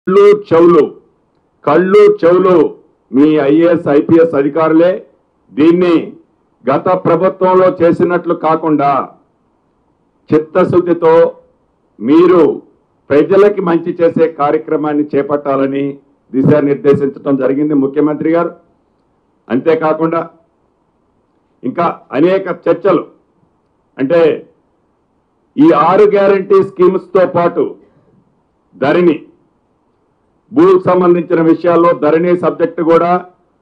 కళ్ళు చెవులు కళ్ళు చెవులు మీ ఐఏఎస్ ఐపీఎస్ అధికారులే దీన్ని గత ప్రభుత్వంలో చేసినట్లు కాకుండా చిత్తశుద్ధితో మీరు ప్రజలకి మంచి చేసే కార్యక్రమాన్ని చేపట్టాలని దిశానిర్దేశించడం జరిగింది ముఖ్యమంత్రి గారు అంతేకాకుండా ఇంకా అనేక చర్చలు అంటే ఈ ఆరు గ్యారంటీ స్కీమ్స్ తో పాటు ధరణి భూకు సంబంధించిన విషయాల్లో ధరణి సబ్జెక్టు కూడా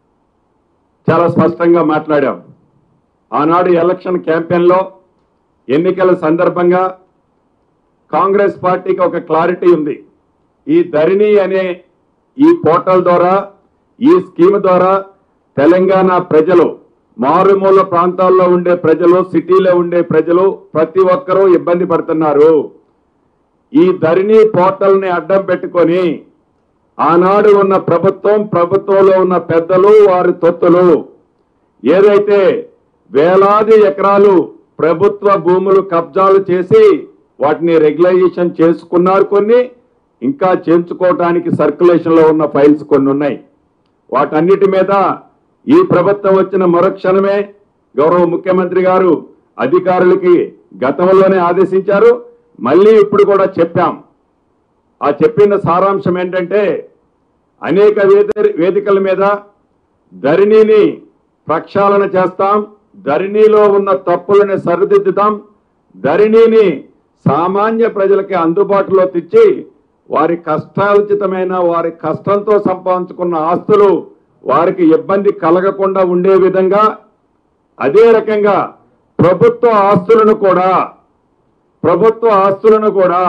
చాలా స్పష్టంగా మాట్లాడాం ఆనాడు ఎలక్షన్ క్యాంపెయిన్లో ఎన్నికల సందర్భంగా కాంగ్రెస్ పార్టీకి ఒక క్లారిటీ ఉంది ఈ ధరణి అనే ఈ పోర్టల్ ద్వారా ఈ స్కీమ్ ద్వారా తెలంగాణ ప్రజలు మారుమూల ప్రాంతాల్లో ఉండే ప్రజలు సిటీలో ఉండే ప్రజలు ప్రతి ఒక్కరూ ఇబ్బంది పడుతున్నారు ఈ ధరణి పోర్టల్ ని అడ్డం పెట్టుకొని ఆనాడు ఉన్న ప్రభుత్వం ప్రభుత్వంలో ఉన్న పెద్దలు వారి తొత్తులు ఏదైతే వేలాది ఎకరాలు ప్రభుత్వ భూములు కబ్జాలు చేసి వాటిని రెగ్యులైజేషన్ చేసుకున్నారు కొన్ని ఇంకా చేర్చుకోవడానికి సర్క్యులేషన్ లో ఉన్న ఫైల్స్ కొన్ని ఉన్నాయి వాటన్నిటి మీద ఈ ప్రభుత్వం వచ్చిన మరుక్షణమే గౌరవ ముఖ్యమంత్రి గారు అధికారులకి గతంలోనే ఆదేశించారు మళ్ళీ ఇప్పుడు కూడా చెప్పాం ఆ చెప్పిన సారాంశం ఏంటంటే అనేక వేద- వేదికల మీద ధరణిని ప్రక్షాళన చేస్తాం ధరణిలో ఉన్న తప్పులను సరిదిద్దుతాం ధరణిని సామాన్య ప్రజలకి అందుబాటులో తెచ్చి వారి కష్టార్జితమైన వారి కష్టంతో సంపాదించుకున్న ఆస్తులు వారికి ఇబ్బంది కలగకుండా ఉండే విధంగా అదే రకంగా ప్రభుత్వ ఆస్తులను కూడా ప్రభుత్వ ఆస్తులను కూడా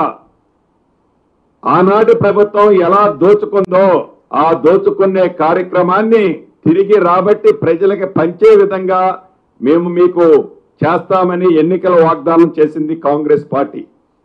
ఆనాటి ప్రభుత్వం ఎలా దోచుకుందో ఆ దోచుకునే కార్యక్రమాన్ని తిరిగి రాబట్టి ప్రజలకి పంచే విధంగా మేము మీకు చేస్తామని ఎన్నికల వాగ్దానం చేసింది కాంగ్రెస్ పార్టీ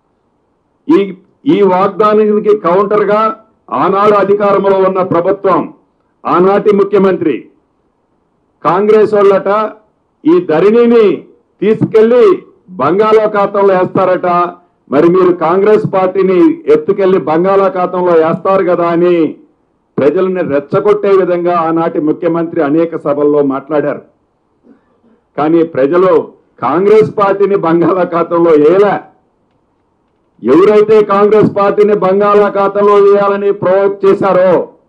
ఈ ఈ వాగ్దానానికి కౌంటర్ గా ఆనాడు అధికారంలో ఉన్న ప్రభుత్వం ఆనాటి ముఖ్యమంత్రి కాంగ్రెస్ వాళ్ళట ఈ ధరణిని తీసుకెళ్లి బంగాళాఖాతంలో వేస్తారట మరి మీరు కాంగ్రెస్ పార్టీని ఎత్తుకెళ్లి బంగాళాఖాతంలో వేస్తారు కదా అని ప్రజల్ని రెచ్చగొట్టే విధంగా ఆనాటి ముఖ్యమంత్రి అనేక సభల్లో మాట్లాడారు కానీ ప్రజలు కాంగ్రెస్ పార్టీని బంగాళాఖాతంలో వేయలే ఎవరైతే కాంగ్రెస్ పార్టీని బంగాళాఖాతంలో వేయాలని ప్రవోక్ చేశారో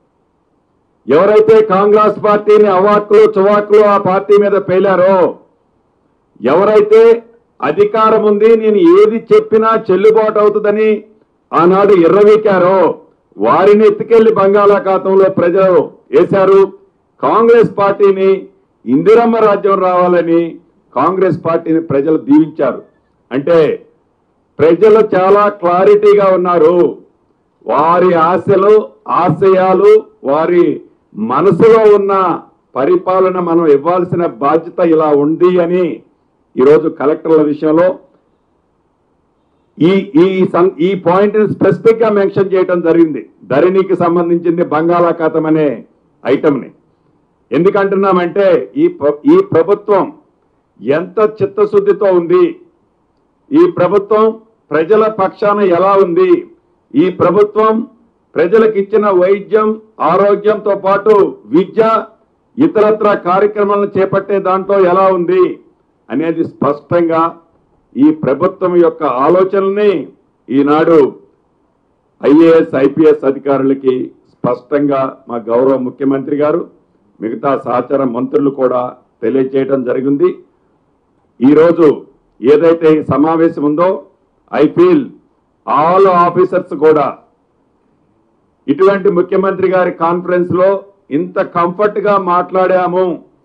ఎవరైతే కాంగ్రెస్ పార్టీని అవాక్కులు చువాక్కులు ఆ పార్టీ మీద పేలారో ఎవరైతే అధికారం ఉంది నేను ఏది చెప్పినా చెల్లుబాటు అవుతుందని ఆనాడు ఎర్రవీకారో వారిని ఎత్తుకెళ్లి బంగాళాఖాతంలో ప్రజలు వేశారు కాంగ్రెస్ పార్టీని ఇందిరమ్మ రాజ్యం రావాలని కాంగ్రెస్ పార్టీని ప్రజలు దీవించారు అంటే ప్రజలు చాలా క్లారిటీగా ఉన్నారు వారి ఆశలు ఆశయాలు వారి మనసులో ఉన్న పరిపాలన మనం ఇవ్వాల్సిన బాధ్యత ఇలా ఉంది అని ఈరోజు కలెక్టర్ల విషయంలో ఈ ఈ సం- ఈ పాయింట్ స్పెసిఫిక్ గా మెన్షన్ చేయడం జరిగింది ధరణికి సంబంధించింది బంగాళాఖాతం అనే ఐటమ్ ని ఎందుకంటున్నామంటే ఈ ప్ర- ఈ ప్రభుత్వం ఎంత చిత్తశుద్ధితో ఉంది ఈ ప్రభుత్వం ప్రజల పక్షాన ఎలా ఉంది ఈ ప్రభుత్వం ప్రజలకు ఇచ్చిన వైద్యం ఆరోగ్యంతో పాటు విద్య ఇతరత్ర కార్యక్రమాలను చేపట్టే దాంట్లో ఎలా ఉంది అనేది స్పష్టంగా ఈ ప్రభుత్వం యొక్క ఆలోచనల్ని ఈనాడు ఐఏఎస్ ఐపీఎస్ అధికారులకి స్పష్టంగా మా గౌరవ ముఖ్యమంత్రి గారు మిగతా సహచర మంత్రులు కూడా తెలియజేయడం జరిగింది ఈరోజు ఏదైతే ఈ సమావేశం ఉందో ఐ ఫీల్ ఆల్ ఆఫీసర్స్ కూడా ఇటువంటి ముఖ్యమంత్రి గారి కాన్ఫరెన్స్ లో ఇంత కంఫర్ట్ గా మాట్లాడాము